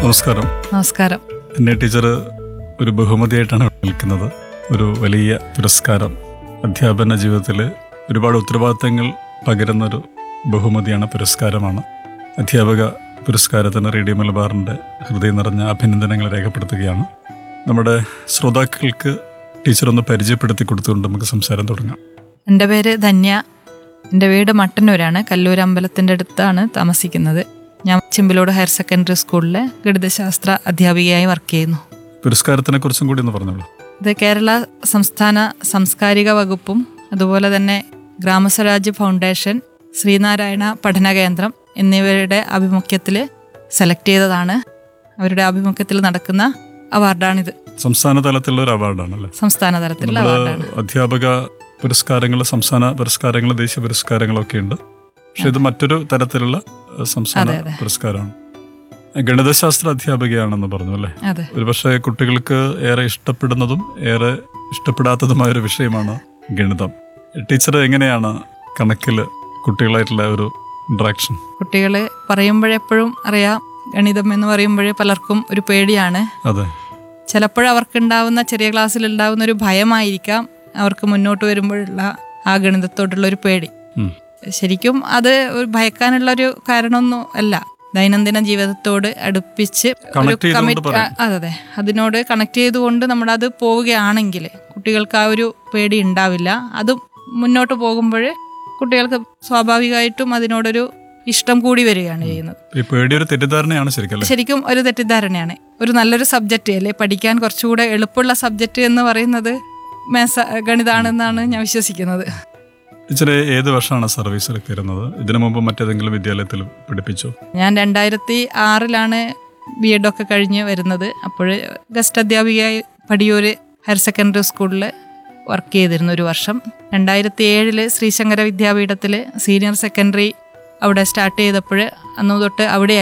നമസ്കാരം നമസ്കാരം എന്നെ ടീച്ചർ ഒരു ബഹുമതിയായിട്ടാണ് നിൽക്കുന്നത് ഒരു വലിയ പുരസ്കാരം അധ്യാപന ജീവിതത്തിൽ ഒരുപാട് ഉത്തരവാദിത്തങ്ങൾ പകരുന്നൊരു ബഹുമതിയാണ് പുരസ്കാരമാണ് അധ്യാപക പുരസ്കാരത്തിന് റേഡിയോ മലബാറിൻ്റെ ഹൃദയം നിറഞ്ഞ അഭിനന്ദനങ്ങൾ രേഖപ്പെടുത്തുകയാണ് നമ്മുടെ ശ്രോതാക്കൾക്ക് ടീച്ചർ ഒന്ന് പരിചയപ്പെടുത്തി കൊടുത്തുകൊണ്ട് നമുക്ക് സംസാരം തുടങ്ങാം എൻ്റെ പേര് ധന്യ എൻ്റെ വീട് മട്ടന്നൂരാണ് കല്ലൂർ അമ്പലത്തിൻ്റെ അടുത്താണ് താമസിക്കുന്നത് ഞാൻ ചിമ്പിലോട് ഹയർ സെക്കൻഡറി സ്കൂളിലെ ഗണിതശാസ്ത്ര അധ്യാപികയായി വർക്ക് ചെയ്യുന്നു പുരസ്കാരത്തിനെ കുറിച്ചും കൂടി ഒന്ന് പറഞ്ഞോളൂ ഇത് കേരള സംസ്ഥാന സാംസ്കാരിക വകുപ്പും അതുപോലെ തന്നെ ഗ്രാമസ്വരാജ്യ ഫൗണ്ടേഷൻ ശ്രീനാരായണ പഠന കേന്ദ്രം എന്നിവരുടെ ആഭിമുഖ്യത്തിൽ സെലക്ട് ചെയ്തതാണ് അവരുടെ ആഭിമുഖ്യത്തിൽ നടക്കുന്ന അവാർഡാണിത് സംസ്ഥാന തലത്തിലുള്ള ഒരു അവാർഡാണല്ലേ സംസ്ഥാന തലത്തിലുള്ള നമ്മള് അവാർഡാണ് അധ്യാപക പുരസ്കാരങ്ങൾ സംസ്ഥാന പുരസ്കാരങ്ങൾ ദേശീയ പുരസ്കാരങ്ങളൊക്കെ ഉണ്ട് പക്ഷെ ഇത് മറ്റൊരു തരത്തിലുള്ള ഏഹ്, സംസ്ഥാന അതെ, അതെ. പുരസ്കാരമാണ് ഗണിതശാസ്ത്ര അധ്യാപികയാണെന്ന് പറഞ്ഞു അല്ലേ അതെ ഒരുപക്ഷെ കുട്ടികൾക്ക് ഏറെ ഇഷ്ടപ്പെടുന്നതും ഏറെ ഇഷ്ടപ്പെടാത്തതുമായ ഒരു വിഷയമാണ് ഗണിതം ടീച്ചർ എങ്ങനെയാണ് കണക്കിൽ കുട്ടികളായിട്ടുള്ള ഒരു ഇന്ററാക്ഷൻ കുട്ടികൾ പറയുമ്പോഴെപ്പോഴും അറിയാം ഗണിതം എന്ന് പറയുമ്പോഴേ പലർക്കും ഒരു പേടിയാണ് അതെ ചിലപ്പോൾ അവർക്കുണ്ടാവുന്ന ചെറിയ ക്ലാസ്സിൽ ഉണ്ടാവുന്ന ഒരു ഭയമായിരിക്കാം അവർക്ക് മുന്നോട്ട് വരുമ്പോഴുള്ള ആ ഗണിതത്തോടുള്ള ഒരു പേടി ഉം. ശരിക്കും അത് ഒരു ഭയക്കാനുള്ള ഒരു കാരണമൊന്നും അല്ല ദൈനംദിന ജീവിതത്തോട് അടുപ്പിച്ച് ഒരു Connect ചെയ്തുകൊണ്ട് കമ്മിറ്റ് പറയാം. അതെ അതെ അതിനോട് കണക്ട് ചെയ്തുകൊണ്ട് നമ്മളത് പോവുകയാണെങ്കിൽ കുട്ടികൾക്ക് ആ ഒരു പേടി ഉണ്ടാവില്ല അത് മുന്നോട്ട് പോകുമ്പോൾ കുട്ടികൾക്ക് സ്വാഭാവികമായിട്ടും അതിനോടൊരു ഇഷ്ടം കൂടി വരികയാണ് ചെയ്യുന്നത് ഈ പേടിയൊരു തെറ്റിദ്ധാരണയാണ് ശരിക്കല്ലേ ശരിക്കും ഒരു തെറ്റിദ്ധാരണയാണ് ഒരു നല്ലൊരു സബ്ജക്റ്റ് അല്ലെ പഠിക്കാൻ കുറച്ചുകൂടെ എളുപ്പമുള്ള സബ്ജക്റ്റ് എന്ന് പറയുന്നത് മേസ ഗണിതാണെന്നാണ് ഞാൻ വിശ്വസിക്കുന്നത് ടീച്ചർ ഏത് വർഷമാണ് സർവീസിൽ കയറുന്നത് ഇതിനു മുമ്പ് മറ്റേതെങ്കിലും വിദ്യാലയത്തിൽ പഠിപ്പിച്ചോ ഞാൻ രണ്ടായിരത്തി ആറിലാണ് ബി എഡ് ഒക്കെ കഴിഞ്ഞ് വരുന്നത് അപ്പോൾ ഗസ്റ്റ് അധ്യാപികയായി പടിയൂര് ഹയർ സെക്കൻഡറി സ്കൂളിൽ വർക്ക് ചെയ്തിരുന്നു ഒരു വർഷം രണ്ടായിരത്തി ഏഴില് ശ്രീശങ്കര വിദ്യാപീഠത്തിൽ സീനിയർ സെക്കൻഡറി അവിടെ സ്റ്റാർട്ട് ചെയ്തപ്പോൾ അന്ന് തൊട്ട് അവിടെ